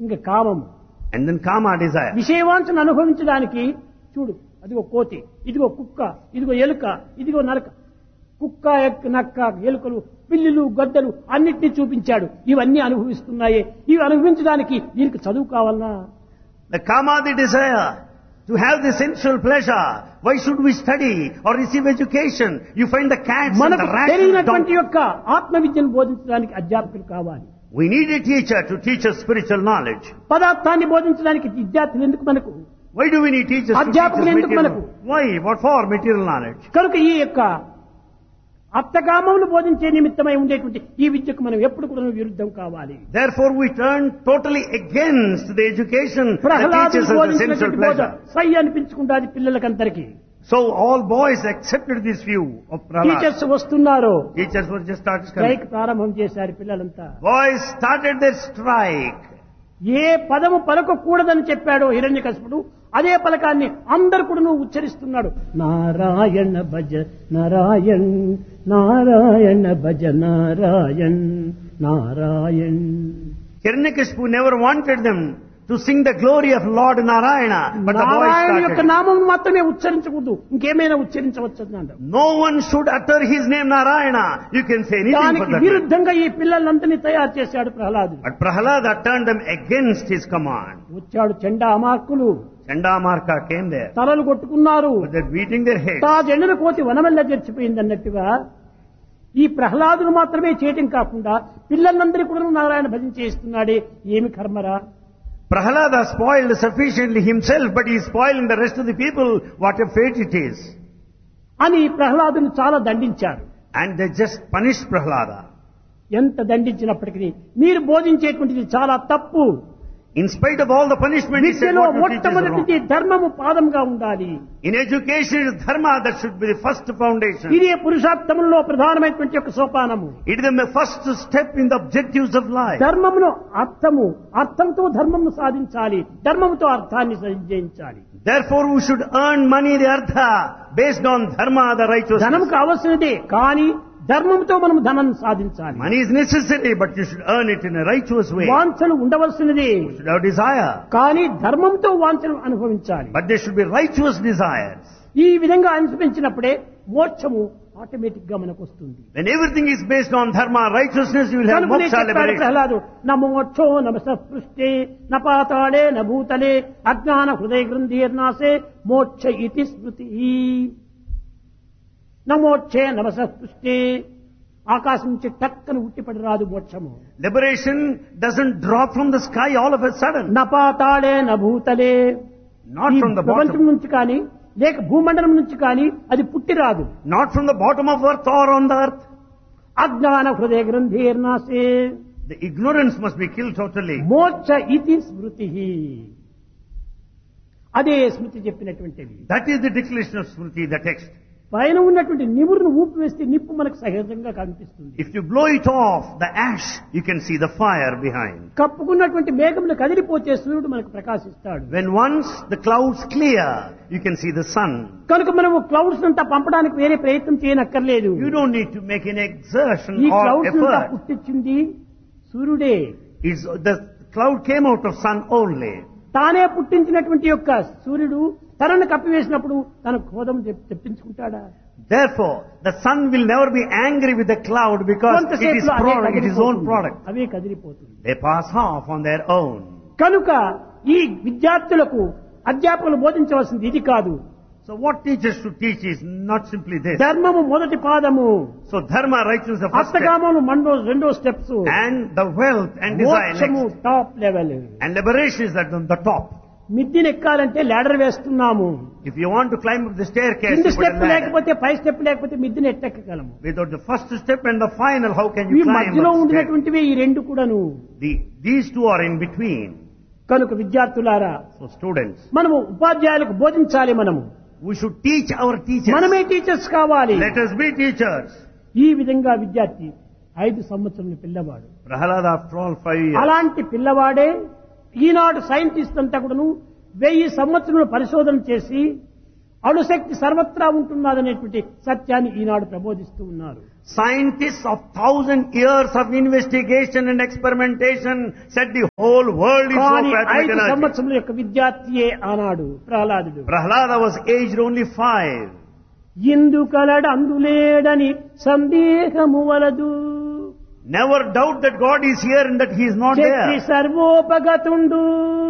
ఇంకా కామము And then kama, desire. విషయవాంఛను అనుభవించడానికి చూడు అదిగో కోతి ఇదిగో కుక్క ఇదిగో ఎలుక ఇదిగో నరక కుక్క ఎక్క నక్క ఎలుకలు పిల్లులు గద్దలు అన్నిటినీ చూపించాడు ఇవన్నీ అనుభవిస్తున్నాయే ఇవి అనుభవించడానికి దీనికి చదువు కావాలనా The kama, the desire. To have the sensual pleasure. Why should we study or receive education? You find the cats and మనకు the rats and the తెలియనటువంటి donkeys. యొక్క ఆత్మ విద్యను బోధించడానికి అధ్యాపకులు కావాలి We need a teacher to teach us spiritual knowledge. పదార్థాన్ని బోధించడానికి విద్యార్థులు ఎందుకు మనకు Why do we need teachers to teach us అధ్యాపకులు ఎందుకు material? మనకు? Why? What for? Material knowledge. కనుక ఈ యొక్క అర్థకామములు బోధించే నిమిత్తమై ఉండేటువంటి ఈ విద్యకు మనం ఎప్పుడు కూడా విరుద్ధం కావాలి Therefore we turn totally against the education that Prahlad teaches us the sensual బోధించినటువంటి బోధ pleasure. సై అనిపించుకుంటాది పిల్లలకందరికీ So all boys accepted this view of Prahlad. Teachers వస్తున్నారు Teachers were just started coming. Strike ప్రారంభం చేశారు పిల్లలంతా Boys started their strike. ఏ పదము పలకకూడదని చెప్పాడో హిరణ్యకశిపుడు అదే పలకాన్ని అందరు కూడా నువ్వు ఉచ్చరిస్తున్నాడు నారాయణ భజ నారాయణ్ నారాయణ భజ Narayan Narayan Hiranyakashipu never wanted them to sing the glory of Lord Narayana, but the boys Narayana యొక్క started. నామం మాత్రమే ఉచ్చరించకూడదు ఇంకేమైనా ఉచ్చరించవచ్చు అన్నాడు No one should utter his name Narayana. You can say anything for దానికి that. విరుద్ధంగా ఈ పిల్లలందరినీ తయారు చేశాడు ప్రహ్లాదుడు But Prahlada turned them against his command. వచ్చాడు చెండా అమార్కులు Chandamarka came there. తలలు కొట్టుకున్నారు But they're beating their heads. తా జెండను కోతి వనమెల్ల చచ్చిపోయింది అన్నట్టుగా ఈ ప్రహ్లాదును మాత్రమే చేయటం కాకుండా పిల్లలందరూ కూడా నారాయణ భజన చేస్తున్నాడే ఏమి కర్మరా Prahlada spoiled sufficiently himself, but he is spoiling the rest of the people. What a fate it is. అని ప్రహ్లాదును చాలా దండించారు And they just punished Prahlada. ఎంత దండించినప్పటికీ మీరు బోధించేటువంటిది చాలా తప్పు In spite of all the punishment, he said విద్యలో what you teach is wrong. మొట్టమొదటిది ధర్మము పాదంగా ఉండాలి In education, it is dharma that should be the first foundation. ఇదే పురుషార్థములలో ప్రధానమైనటువంటి ఒక సోపానము It is the first step in the objectives of life. ధర్మమును అర్థము అర్థంతో ధర్మమును సాధించాలి ధర్మముతో అర్థాన్ని జయించాలి Therefore, we should earn money, the artha, based on dharma, the righteousness. ధనం కావలసినదే కానీ ధర్మంతో మనం ధనం సాధించాలి Money is necessary, but you should earn it in a righteous way. You వాంఛలు ఉండవలసినదే should have desire, కానీ ధర్మంతో వాంఛలు అనుభవించాలి but there should be righteous desires. ఈ విధంగా అనుసరించినప్పుడే మోక్షము ఆటోమేటిక్ గా మనకు వస్తుంది When everything is based on dharma, righteousness, you will have కనుకనే moksha చెప్పాడు liberation. ప్రహ్లాదు న మోక్షో నమ సృష్టే న పాతాళే న భూతలే అజ్ఞాన హృదయ గ్రంథీర్నాశే మోక్ష ఇతి స్మృతి న మోక్షే నమ సృష్టే ఆకాశం నుంచి టక్కన ఉట్టిపడి రాదు మోక్షము Liberation doesn't drop from the sky all of a sudden. న పాతాళే న భూతలే Not ఈ from the ప్రపంచం bottom. నుంచి కానీ లేక భూమండలం నుంచి కానీ అది పుట్టి రాదు Not from the bottom of earth or on the earth. అజ్ఞాన హృదయ గ్రంథీర్నాశే The ignorance must be killed totally. మోక్ష ఇతి స్మృతి అదే స్మృతి చెప్పినటువంటిది That is the declaration of Smriti, the text. పైన ఉన్నటువంటి నిమురును ఊపి వేస్తే నిప్పు మనకు సహజంగా కనిపిస్తుంది If you blow it off, the ash, you can see the fire behind. కప్పుకున్నటువంటి మేఘములు కదిలిపోతే సూర్యుడు మనకు ప్రకాశిస్తాడు When once the clouds clear, you can see the sun. కనుక మనము క్లౌడ్స్ అంతా పంపడానికి వేరే ప్రయత్నం చేయనక్కర్లేదు You don't need to make any exertion ఈ or క్లౌడ్స్ అంతా effort. పుట్టించింది సూర్యుడే It's, the cloud came out of sun only. తానే పుట్టించినటువంటి యొక్క సూర్యుడు తనను కప్పివేసినప్పుడు తన క్రోధం తెప్- తెప్పించుకుంటాడా Therefore, the sun will never be angry with the cloud because it is, కొంతసేపులో away product, it is own కదిలిపోతుంది. product. Away కదిలిపోతుంది They pass off on their own. కనుక ఈ విద్యార్థులకు అధ్యాపకులు బోధించవలసింది ఇది కాదు So what teachers should teach is not simply this. ధర్మము మొదటి పాదము So dharma, righteousness, the first step. అర్థకామము మండో రెండో steps And the wealth and desire మోక్షము next. Top level And liberation is at the top. మిద్దిని ఎక్కాలంటే లాడర్ వేస్తున్నాము If you want to climb up the staircase, కింది you put a step ladder. లేకపోతే పై step లేకపోతే మిద్దిని ఎట్టెక్కగలము Without the first step and the final, how can ఈ you climb మధ్యలో up the stair? ఉండినటువంటివి ఈ రెండు కూడాను The, these two are in between. కనుక విద్యార్థులారా So students, మనము ఉపాధ్యాయులకు బోధించాలి మనము we should teach our teachers. మనమే టీచర్స్ కావాలి Let us be teachers. ఈ విధంగా విద్యార్థి ఐదు సంవత్సరముల పిల్లవాడు Prahalada, after all, five years. అలాంటి పిల్లవాడే ఈనాడు సైంటిస్ట్ అంతా కూడాను వెయ్యి సంవత్సరములు పరిశోధన చేసి అణుశక్తి సర్వత్రా ఉంటున్నదనేటువంటి సత్యాన్ని ఈనాడు ప్రబోధిస్తూ ఉన్నారు Scientists of thousand years of investigation and experimentation said the whole world is full కానీ of atomic ఐదు energy. సంవత్సరముల యొక్క విద్యార్థియే ఆనాడు ప్రహ్లాదుడు Prahlada was aged only five. ఇందు కలడు అందులేడని సందేహము వలదు Never doubt that God is here and that He is not Shakti there. సర్వోపగతుండు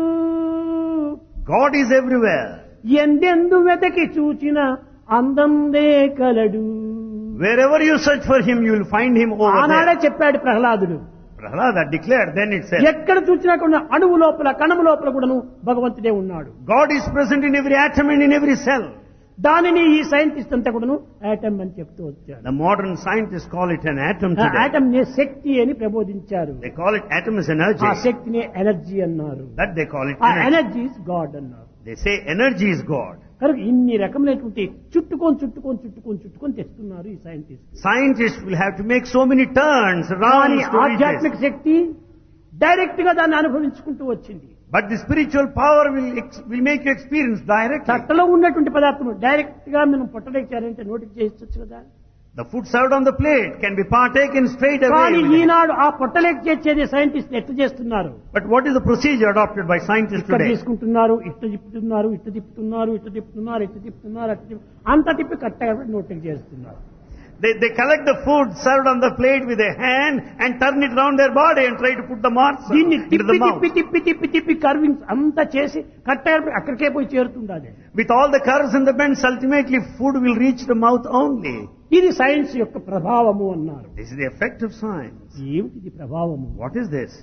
God is everywhere. ఎందెందు వెతకి చూచిన అందందే కలడు Wherever you search for Him, you will find Him over ఆనాడే there. చెప్పాడు ప్రహ్లాదుడు Prahlada declared then itself. ఎక్కడ చూసినా కూడా అణువు లోపల కణము లోపల కూడాను భగవంతుడే ఉన్నాడు God is present in every atom and in every cell. దానిని ఈ సైంటిస్ట్ అంతా కూడాను ఆటమ్ అని చెప్తూ వచ్చాడు The modern scientists call it an atom ఆ today. ఆటమ్ నే శక్తి అని ప్రబోధించారు They call it atom is energy. ఆ శక్తిని ఎనర్జీ అన్నారు That they call it ఆ energy. ఎనర్జీ ఇస్ గాడ్ అన్నారు They say energy is God. కనుక ఇన్ని రకమైనటువంటి చుట్టుకొని చుట్టుకొని చుట్టుకొని చుట్టుకొని తెస్తున్నారు ఈ scientist Scientists will have to make so many turns, కానీ rounds to reach ఆధ్యాత్మిక this. శక్తి డైరెక్ట్ గా దాన్ని అనుభవించుకుంటూ వచ్చింది But the spiritual power will, ex- will make you experience directly. తట్టలో ఉన్నటువంటి పదార్థం డైరెక్ట్ గా మనం పొట్టలేచారంటే నోటికి చేయొచ్చు కదా The food served on the plate can be partaken straight కానీ away. ఈనాడు ఆ పొట్టలేక చేసేది సైంటిస్ట్ ఎట్లా చేస్తున్నారు But what is the procedure adopted by scientists ఇక్కడ today? తీసుకుంటున్నారు ఇట్ట తిప్పుతున్నారు ఇట్ట తిప్పుతున్నారు ఇట్ట తిప్పుతున్నారు ఇట్ట తిప్పుతున్నారు అట్ట తిప్పు అంత తిప్పి కరెక్ట్గా నోటికి చేస్తున్నారు They, they collect the food served on the plate with a hand and turn it around their body and try to put the marks దీన్ని into తిప్పి the mouth. తిప్పి తిప్పి తిప్పి తిప్పి కర్వింగ్స్ అంతా చేసి కరెక్ట్గా అక్కడికే పోయి చేరుతుండాలి With all the curves and the bends, ultimately food will reach the mouth only. ఇది సైన్స్ యొక్క ప్రభావము అన్నారు This is the effect of science. ఏమిటిది ప్రభావము What is this?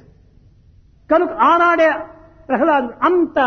కనుక ఆనాడే ప్రహ్లాదు అంత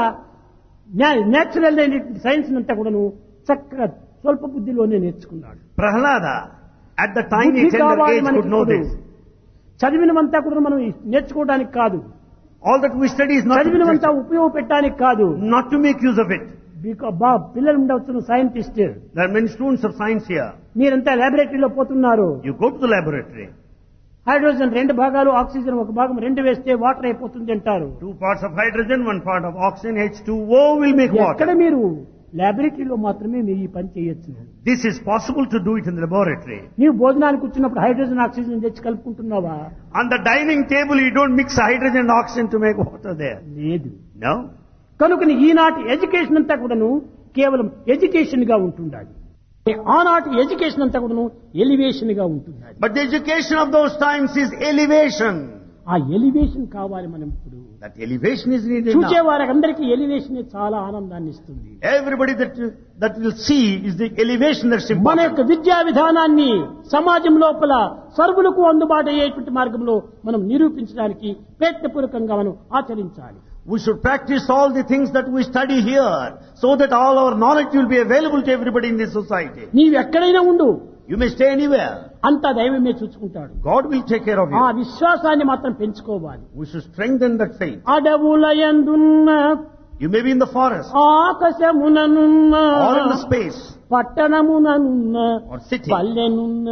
నేచురల్ అయినటువంటి సైన్స్ అంతా కూడాను చక్కగా స్వల్ప బుద్ధిలోనే నేర్చుకున్నాడు Prahlada, at the tiny బుద్ధి tender కావాలి age, మనకి could know ఇప్పుడు. this. చదివినమంతా కూడా మనం నేర్చుకోవడానికి కాదు All that we study is not to, చదివినమంతా ఉపయోగపెట్టడానికి కాదు not to make use of it. బికా- బా పిల్లలు ఉండవచ్చు scientist There are many students of science here. మీరంతా లాబొరేటరీలో పోతున్నారు You go to the laboratory. Hydrogen రెండు భాగాలు ఆక్సిజన్ ఒక భాగం రెండు వేస్తే వాటర్ అయిపోతుంది అంటారు Two parts of hydrogen, one part of oxygen, H2O will make ఎక్కడ water. మీరు లాబొరేటరీలో మాత్రమే మీరు ఈ పని చేయొచ్చు This is possible to do it in the laboratory. నీవు భోజనానికి వచ్చినప్పుడు హైడ్రోజన్ ఆక్సిజన్ తెచ్చి కలుపుకుంటున్నావా On the dining table, you don't mix hydrogen and oxygen to make water there. లేదు No? కనుకని ఈనాటి ఎడ్యుకేషన్ అంతా కూడాను కేవలం ఎడ్యుకేషన్ గా ఉంటుండాలి ఆనాటి ఎడ్యుకేషన్ అంతా కూడాను ఎలివేషన్ గా ఉంటుండాలి But the education of those times is elevation. ఆ ఎలివేషన్ కావాలి మనం ఇప్పుడు That elevation is needed చూసే now. వారందరికీ ఎలివేషన్ చాలా ఆనందాన్ని ఇస్తుంది Everybody that, that will see is the elevation that's మన important. యొక్క విద్యా విధానాన్ని సమాజం లోపల సర్వులకు అందుబాటు అయ్యేటువంటి మార్గంలో మనం నిరూపించడానికి ప్రయత్నపూర్వకంగా మనం ఆచరించాలి We should practice all the things that we study here so that all our knowledge will be available to everybody in this society. నీవు ఎక్కడైనా ఉండు You may stay anywhere. అంతా దైవమే చూసుకుంటాడు God will take care of ఆ you. విశ్వాసాన్ని మాత్రం పెంచుకోవాలి We should strengthen that faith. అడవులయందున్న You may be in the forest ఆకాశముననున్న or in the space పట్టణముననున్న or city పల్లెనున్న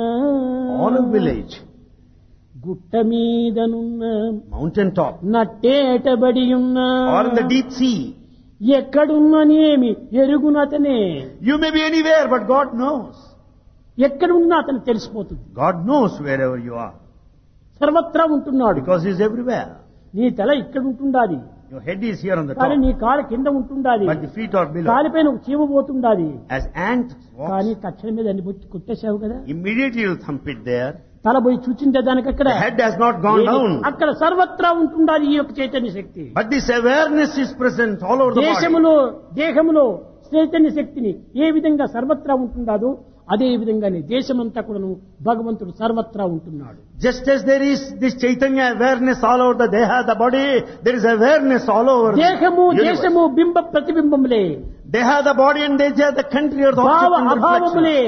or a village, గుట్ట మీదనున్న mountain top నట్టేటబడి ఉన్న or in the deep sea. ఎక్కడున్ననేమి ఎరుగునతనే You may be anywhere, but God knows. ఎక్కడున్నా అతను తెలిసిపోతుంది God knows wherever you are సర్వత్రా ఉంటున్నాడు because He is everywhere. నీ తల ఇక్కడ ఉంటుండాది Your head is here on the కానీ top, నీ కాలు కింద ఉంటుండాది but the feet are below. కాలిపైన ఒక చీమ పోతుండాది As ant walks, కానీ తక్షణ మీద అన్ని బొచ్చి కొట్టేశావు కదా immediately you thump it there. తల పోయి చూచింటే దానికి అక్కడ The head has not gone ఏది? down. అక్కడ సర్వత్రా ఉంటుండాలి ఈ యొక్క చైతన్య శక్తి But this awareness is present all over the body. దేశములో దేహములో చైతన్య శక్తిని ఏ విధంగా సర్వత్రా ఉంటుండాదో అదే విధంగానే దేశమంతా కూడాను భగవంతుడు సర్వత్రా ఉంటున్నాడు Just as there is this Chaitanya awareness all over the Deha, the body, there is awareness all over the దేహము universe. దేశము బింబ ప్రతిబింబములే Deha, the body and Deja, the country or the భావ object in reflection. అభావములే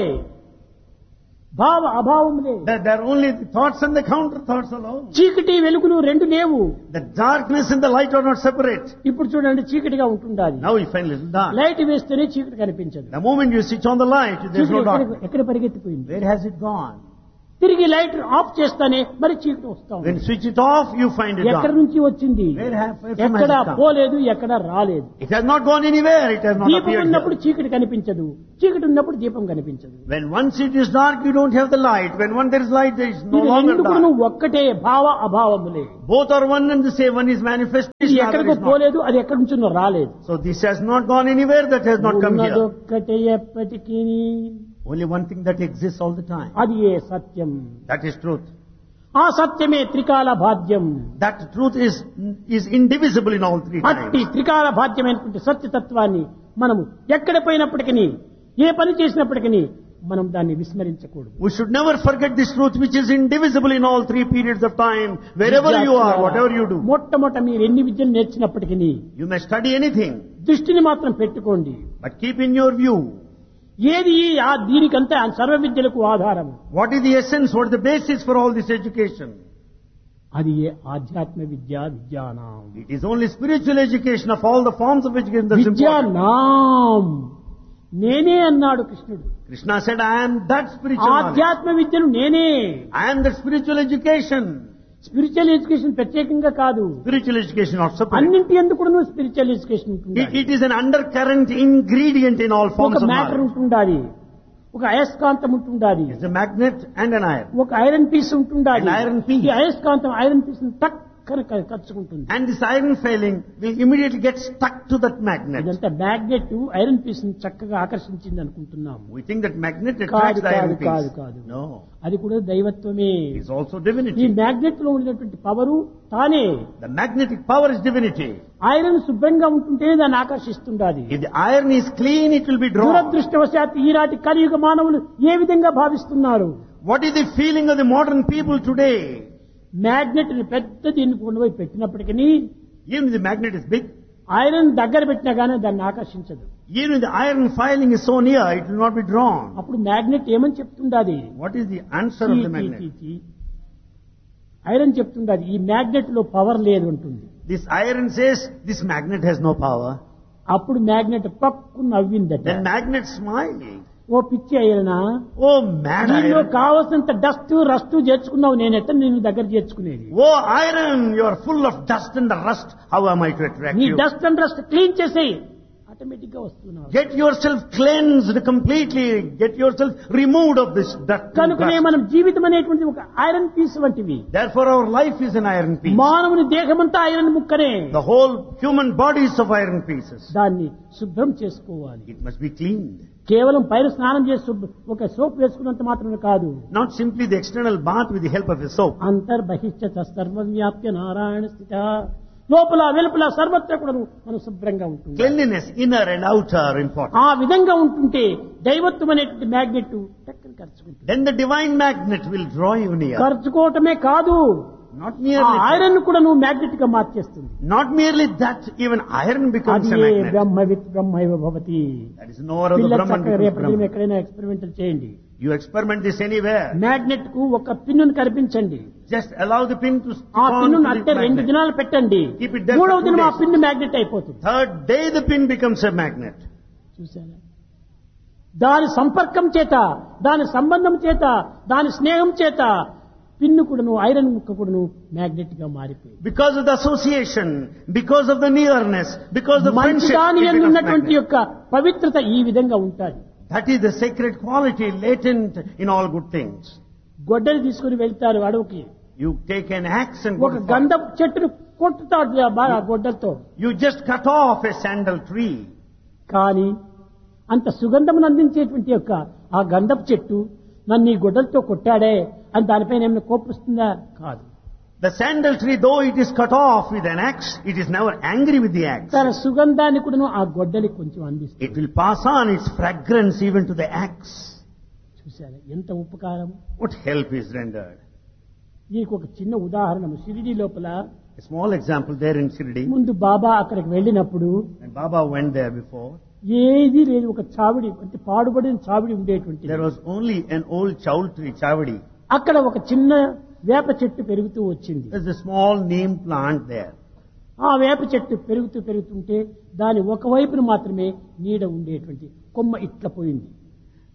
భావ అభావములే There, there are only the thoughts and the counter thoughts alone. చీకటి వెలుగులు రెండు లేవు The darkness and the light are not separate. ఇప్పుడు చూడండి చీకటిగా ఉంటుండాలి Now you find little dark. Light వేస్తేనే చీకటి కనిపించదు The moment you switch on the light, there is చీకటి no ఎక్కడ- darkness. ఎక్కడ పరిగెత్తిపోయింది Where has it gone? తిరిగి లైట్ ఆఫ్ చేస్తానే మరి చీకటి వస్తా ఉంది When you switch it off, you find it ఎక్కడి dark. నుంచి వచ్చింది Where have- where from ఎక్కడ has it come? పోలేదు ఎక్కడ రాలేదు It has not gone anywhere. It has not దీపం appeared ఉన్నప్పుడు here. చీకటి కనిపించదు చీకటి ఉన్నప్పుడు దీపం కనిపించదు When once it is dark, you don't have the light. When one there is light, there is no ఇది longer రెండు dark. ఒక్కటే భావ అభావములే Both are one and the same. One is ఇది manifestation, other ఎక్కడికో is not. పోలేదు అది ఎక్కడి నుంచో రాలేదు So this has not gone anywhere. That has not come here. ఉన్నదొక్కటే ఎప్పటికీ Only one thing that exists all the time. అది ఏ సత్యం That is truth. ఆ సత్యమే త్రికాల బాధ్యం That truth is is indivisible in all three అట్టి times. త్రికాల బాధ్యమైనటువంటి సత్యతత్వాన్ని మనము ఎక్కడ పోయినప్పటికీ ఏ పని చేసినప్పటికీ మనం దాన్ని విస్మరించకూడదు We should never forget this truth which is indivisible in all three periods of time. Wherever you are, whatever you do. మొట్టమొదట మీరు ఎన్ని విద్యలు నేర్చినప్పటికీ You may study anything, దృష్టిని మాత్రం పెట్టుకోండి but keep in your view ఏది ఆ దీనికంతా ఆ సర్వ విద్యలకు ఆధారం what is the essence, what is the basis for all this education. అది ఏ ఆధ్యాత్మ విద్య విజ్ఞానం It is only spiritual education of all the forms of education that's important. విద్యానాం నేనే అన్నాడు కృష్ణుడు Krishna said, I am that spiritual knowledge. ఆధ్యాత్మ విద్యను నేనే I am that spiritual education. Spiritual education ప్రత్యేకంగా కాదు Spiritual education not separate. అన్నింటి ఎందుకు కూడా స్పిరిచువల్ ఎడ్యుకేషన్ ఉంటుంది It, it is an undercurrent ingredient in all forms ఒక of మ్యాటర్ knowledge. ఉంటుండాలి ఒక అయస్కాంతం ఉంటుండాలి It's a magnet and an iron. ఒక ఐరన్ పీస్ ఉంటుండాలి An iron piece. ఈ అయస్కాంతం ఐరన్ పీస్ టక్కన క- కచ్చుకుంటుంది And this iron failing will immediately get stuck to that magnet. ఇదంతా మ్యాగ్నెట్ ఐరన్ పీస్ ని చక్కగా ఆకర్షించింది అనుకుంటున్నాము We think that magnet కాదు attracts the కాదు iron కాదు piece. కాదు No. అది కూడా దైవత్వమే It's also ఈ divinity. మ్యాగ్నెట్ లో ఉన్నటువంటి పవరు తానే The magnetic power is divinity. Iron శుభ్రంగా ఉంటుంటేనే దాన్ని ఆకర్షిస్తుండాలి If the iron is clean, it will be drawn. దురదృష్టవశాత్తు ఈనాటి కలియుగ మానవులు ఏ విధంగా భావిస్తున్నారు What is the feeling of the modern people today? Magnet ని పెద్ద దీన్ని కొండపోయి పెట్టినప్పటికీ Even if the magnet is big, iron దగ్గర పెట్టినా గానీ దాన్ని ఆకర్షించదు even if the iron filing is so near, it will not be drawn. అప్పుడు మ్యాగ్నెట్ ఏమని చెప్తుండాది What is the answer of the magnet? Iron చెప్తుండాది ఈ మ్యాగ్నెట్ లో పవర్ లేదు అంటుంది This iron says this magnet has no power. అప్పుడు magnet పక్కు నవ్విందట Then magnet smiled. ఓ పిచ్చి ఐరనా Oh, mad నీలో iron. కావలసినంత డస్ట్ రస్ట్ చేర్చుకున్నావు నేను ఎట్లా నేను దగ్గర చేర్చుకునేది Oh, iron, you are full of dust and the rust. How am I to attract నీ you? Dust and rust clean చేసేయి ఆటోమేటిక్ గా వస్తున్నావు Get yourself cleansed completely. Get yourself removed of this dust. and కనుకనే dust. మనం జీవితం అనేటువంటి ఒక iron piece వంటివి Therefore, our life is an iron piece. మానవుని దేహమంతా ఐరన్ ముక్కనే The whole human body is of iron pieces. దాన్ని శుభ్రం చేసుకోవాలి It must be cleaned. కేవలం పైన స్నానం చేసి శుభ్ర- ఒక సోప్ వేసుకున్నంత మాత్రమే కాదు Not simply the external bath with the help of a soap. అంతర్బహిష్ట సర్వవ్యాప్య Narayana స్థిత లోపల వెలుపల సర్వత్ర కూడా మనం శుభ్రంగా ఉంటుంది Cleanliness, inner and outer, are important. ఆ విధంగా ఉంటుంటే దైవత్వం అనేటువంటి మ్యాగ్నెట్ టక్కన ఖర్చుకుంటుంది Then the divine magnet will draw you near. ఖర్చుకోవటమే కాదు Not ఆ merely, ఐరన్ కూడా నువ్వు మ్యాగ్నెట్ గా మార్చేస్తుంది not merely that, even iron becomes అది a magnet. బ్రహ్మ విత్ బ్రహ్మైవ భవతి That is no other పిల్ల Brahman చక్కగా becomes రేపటి దినం Brahman. ఎక్కడైనా ఎక్స్పెరిమెంట్ చేయండి You experiment this anywhere. Magnet కు ఒక పిన్నును కల్పించండి Just allow the pin to stick ఆ on పిన్నును to అట్టే the రెండు magnet. దినాలు పెట్టండి Keep it there మూడవ for two దినం ఆ days. పిన్ను మ్యాగ్నెట్ అయిపోతుంది Third day the pin becomes a magnet. చూసారా దాని సంపర్కం చేత దాని సంబంధం చేత దాని స్నేహం చేత పిన్ను కూడాను ఐరన్ ముక్క కూడాను మ్యాగ్నెట్ గా మారిపోయింది Because of the association, because of the nearness, because of the friendship, మంచిదాని it ఎందు becomes ఉన్నటువంటి magnet. యొక్క పవిత్రత ఈ విధంగా ఉంటుంది That is the sacred quality latent in all good things. గొడ్డలి తీసుకుని వెళ్తారు అడవికి You take an axe and go ఒక to forest. గంధపు చెట్టును కొట్టుతాడు ఆ బాగా గొడ్డలతో You just cut off a sandal tree. కానీ అంత సుగంధమును అందించేటువంటి యొక్క ఆ గంధపు చెట్టు నన్ను ఈ గొడ్డలతో కొట్టాడే అని దానిపైన ఏమైనా కోపిస్తుందా కాదు The sandal tree, though it is cut off with an axe, it is never angry with the axe. తన సుగంధాన్ని కూడా ఆ గొడ్డలి కొంచెం అందిస్తుంది It will pass on its fragrance even to the axe. చూశారా ఎంత ఉపకారం What help is rendered? దీనికి ఒక చిన్న ఉదాహరణ షిరిడి లోపల A small example there in Shirdi. ముందు బాబా అక్కడికి వెళ్ళినప్పుడు When Baba went there before, ఏది లేదు ఒక చావిడి అంటే పాడుబడిన చావిడి ఉండేటువంటి there was only an old chaul tree, chavadi. అక్కడ ఒక చిన్న వేప చెట్టు పెరుగుతూ వచ్చింది There's a small neem plant there. ఆ వేప చెట్టు పెరుగుతూ పెరుగుతుంటే దాని ఒకవైపున మాత్రమే నీడ ఉండేటువంటి కొమ్మ ఇట్ల పోయింది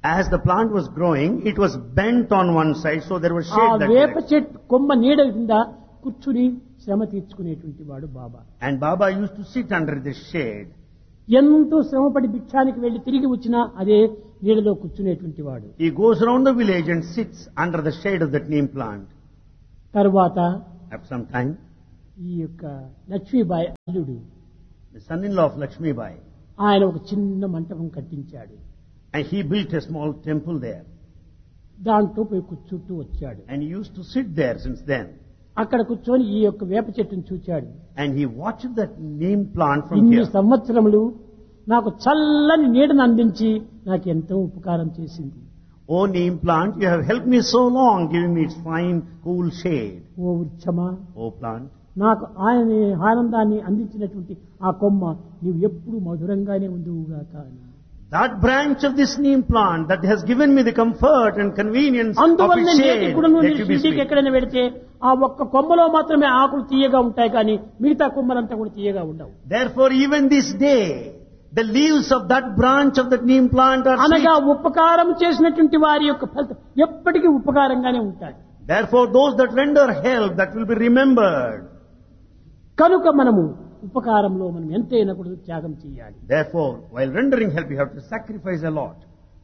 As the plant was growing, it was bent on one side, so there was ఆ shade that వేప direction. చెట్టు కొమ్మ నీడ కింద కూర్చుని శ్రమ తీర్చుకునేటువంటి వాడు బాబా And Baba used to sit under this shade. ఎంతో శ్రమపడి భిక్షానికి వెళ్లి తిరిగి వచ్చినా అదే నీడలో కూర్చునేటువంటి వాడు He goes around the village and sits under the shade of that neem plant. తరువాత After some time, ఈ యొక్క లక్ష్మీబాయి అల్లుడు the son-in-law of Lakshmi Bai, ఆయన ఒక చిన్న మంటపం కట్టించాడు and he built a small temple there. దాంట్లో పోయి కూర్చుంటూ వచ్చాడు And he used to sit there since then. అక్కడ కూర్చొని ఈ యొక్క వేప చెట్టును చూచాడు And he watched that neem plant from ఇన్ని here. సంవత్సరములు నాకు చల్లని నీడను అందించి నాకు ఎంతో ఉపకారం చేసింది Oh neem plant, you have helped me so long, giving me its fine, cool shade. Oh వృక్షమా Oh plant, నాకు ఆయన ఆనందాన్ని అందించినటువంటి ఆ కొమ్మ నీవు ఎప్పుడు మధురంగానే ఉండువుగాక అని that branch of this neem plant that has given me the comfort and convenience of అందువల్ల its నేటి shade, కూడా నువ్వు let you be ఇంటికి sweet. ఎక్కడైనా పెడితే ఆ ఒక్క కొమ్మలో మాత్రమే ఆకులు తీయగా ఉంటాయి కానీ మిగతా కొమ్మలంతా కూడా తీయగా ఉండవు Therefore, even this day, the leaves of that branch of that neem plant are అనగా sweet. ఉపకారం చేసినటువంటి వారి యొక్క ఫలితం ఎప్పటికీ ఉపకారంగానే ఉంటాయి Therefore, those that render help, that will be remembered. కనుక మనము ఉపకారంలో మనం ఎంతైనా కూడా త్యాగం చేయాలి Therefore, while rendering help, you have to sacrifice a lot.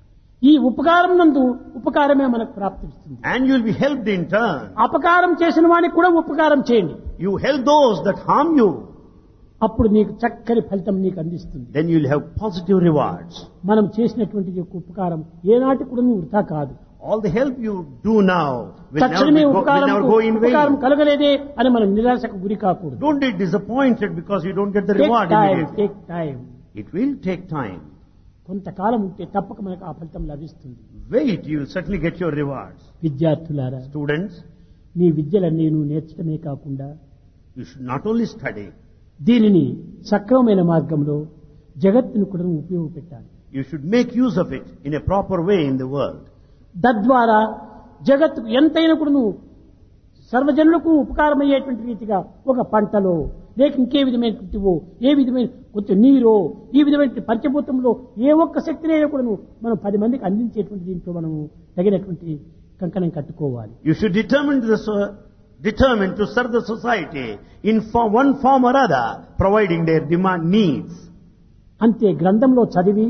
ఈ ఉపకారం నందు ఉపకారమే మనకు ప్రాప్తిస్తుంది And you will be helped in turn. అపకారం చేసిన వానికి కూడా ఉపకారం చేయండి You help those that harm you, అప్పుడు నీకు చక్కని ఫలితం నీకు అందిస్తుంది then you will have positive rewards. మనం చేసినటువంటి ఈ యొక్క ఉపకారం ఏనాటి కూడా నువ్వు వృధా కాదు All the help you do now will never, తక్షణమే be go, will ఉపకారం never go in ఉపకారం vain. కలగలేదే అని మనం నిరాశకు గురి కాకూడదు Don't be disappointed because you don't get the take reward time immediately. Take time It will take time. కొంతకాలం ఉంటే తప్పక మనకు ఆ ఫలితం లభిస్తుంది Wait, you will certainly get your rewards. విద్యార్థులారా Students, నీ విద్యలన్నీ నువ్వు నేర్చడమే కాకుండా you should not only study, దీనిని సక్రమమైన మార్గంలో జగత్తును కూడా నువ్వు ఉపయోగపెట్టాలి you should make use of it in a proper way in the world. తద్వారా జగత్తుకు ఎంతైనా కూడా నువ్వు సర్వజనులకు ఉపకారమయ్యేటువంటి రీతిగా ఒక పంటలో లేక ఇంకే విధమైనటువంటివో ఏ విధమైన కొంచెం నీరో ఈ విధమైన పంచభూతంలో ఏ ఒక్క శక్తినైనా కూడా నువ్వు మనం పది మందికి అందించేటువంటి దీంట్లో మనము తగినటువంటి కంకణం కట్టుకోవాలి You should determine to, the, so- determine to serve the society in form, one form or other, providing their demand needs. అంతే గ్రంథంలో చదివి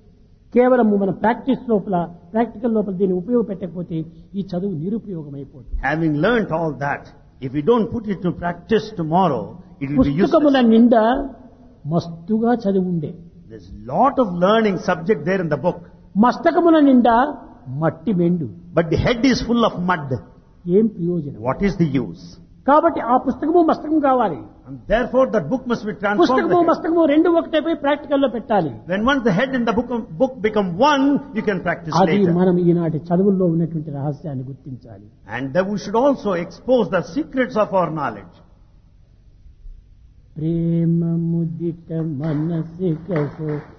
కేవలం మన ప్రాక్టీస్ లోపల ప్రాక్టికల్ లోపల దీన్ని ఉపయోగపెట్టకపోతే ఈ చదువు నిరుపయోగమైపోతుంది Having learnt all that, if you don't put it to practice tomorrow, it will be పుస్తకముల useless. నిండా మస్తుగా చదివి ఉండే There's lot of learning subject there in the book, మస్తకముల నిండా మట్టి మెండు but the head is full of mud. ఏం ప్రయోజనం What is the use? కాబట్టి ఆ పుస్తకము మస్తకం కావాలి And therefore that book must be transformed. పుస్తకము the head. మస్తకము రెండు ఒకటైపోయి ప్రాక్టికల్ లో పెట్టాలి When once the head and the book, book become one, you can practice అది later. మనం ఈనాటి చదువుల్లో ఉన్నటువంటి రహస్యాన్ని గుర్తించాలి And that we should also expose the secrets of our knowledge. ప్రేమ ముదిట మనసి కసో